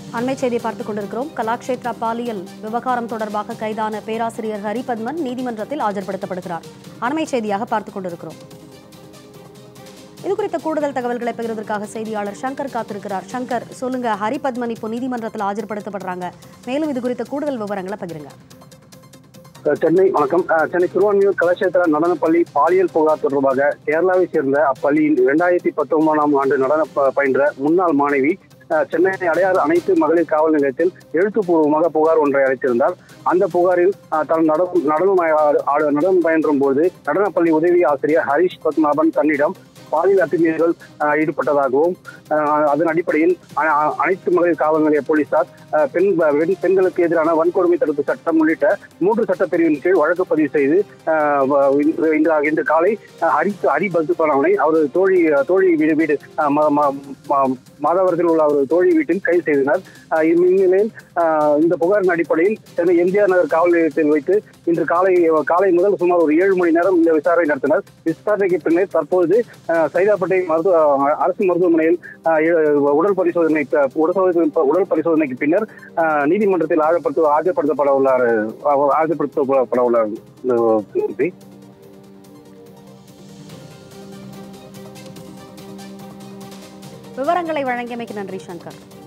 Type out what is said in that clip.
அண்மை செய்தியை பார்த்துக் கொண்டிருக்கிறோம் கலாக்ஷேத்ரா பாலியல் விவகாரம் தொடர்பாக கைதான பேராசிரியர் ஹரிபத்மன் நீதிமன்றத்தில் ஆஜர்படுத்தப்படுகிறார் அண்மை செய்தியாக பார்த்துக் கொண்டிருக்கிறோம் இது குறித்த கூடுதல் தகவல்களை பகிர்வதற்காக செய்தியாளர் சங்கர் காத்திருக்கிறார் சங்கர் சொல்லுங்க ஹரிபத்மன் இப்போ நீதிமன்றத்தில் ஆஜர்படுத்தப்படுறாங்க மேலும் இது குறித்த கூடுதல் விவரங்களை பகிருங்க சென்னை வணக்கம் அஹ் சென்னை திருவான்மியூர் கலாட்சேத்திர நடனப்பள்ளி பாலியல் புகார் தொடர்பாக கேரளாவை சேர்ந்த அப்பள்ளியின் இரண்டாயிரத்தி பத்தொன்பதாம் ஆண்டு நடன ப- பயின்ற முன்னாள் மாணவி அஹ் சென்னை அடையாறு அனைத்து மகளிர் காவல் நிலையத்தில் எழுத்துப்பூர்வமாக புகார் ஒன்றை அளித்திருந்தார் அந்த புகாரில் அஹ், தான் நடனம் நடனம் ஆ- ஆட- நடனம் பயின்றும் போது நடனப்பள்ளி உதவி ஆசிரியர் ஹரிஷ் பத்மநாபன் தன்னிடம் பாலியல் அத்துமீறல்கள் அஹ், ஈடுபட்டதாகவும் அஹ், அதன் அடிப்படையில் அ- அ- அனைத்து மகளிர் காவல் நிலைய போலீசார் அஹ், பெண் பெண்- பெண்களுக்கு எதிரான வன்கொடுமை தடுப்பு சட்டம் உள்ளிட்ட மூன்று சட்டப்பிரிவின் கீழ் வழக்கு பதிவு செய்து அஹ், வ- இன்று இன்று இன்று காலை அஹ், ஹரி ஹரி பல்துபானவனை அவரது தோழி தோழி வீடு வீடு அஹ், ம- ம- ம- மாதவரத்தில் உள்ள அவரது தோழி வீட்டில் கைது செய்தனர் அஹ், இந்நிலையில் அஹ், இந்த புகாரின் அடிப்படையில் சென்னை எம்ஜிஆர் நகர் காவல் நிலையத்தில் வைத்து இன்று காலை காலை முதல் சுமார் ஒரு ஏழு மணி நேரம் இந்த விசாரணை நடத்தினர் விசாரணைக்கு பின்னர் தற்போது அஹ், சைதாப்பேட்டை மருத்துவ அஹ், அரசு மருத்துவமனையில் அஹ், எ- உடல் பரிசோதனை உடல் சோதனை- உடல் பரிசோதனைக்கு பின்னர் அஹ், நீதிமன்றத்தில் ஆஜர்படுத்த ஆஜர்படுத்தப்பட உள்ளார் அஹ், ஆஜர்படுத்தப்பட உள்ளார் அஹ், விவரங்களை வழங்கியமைக்கு நன்றி சங்கர்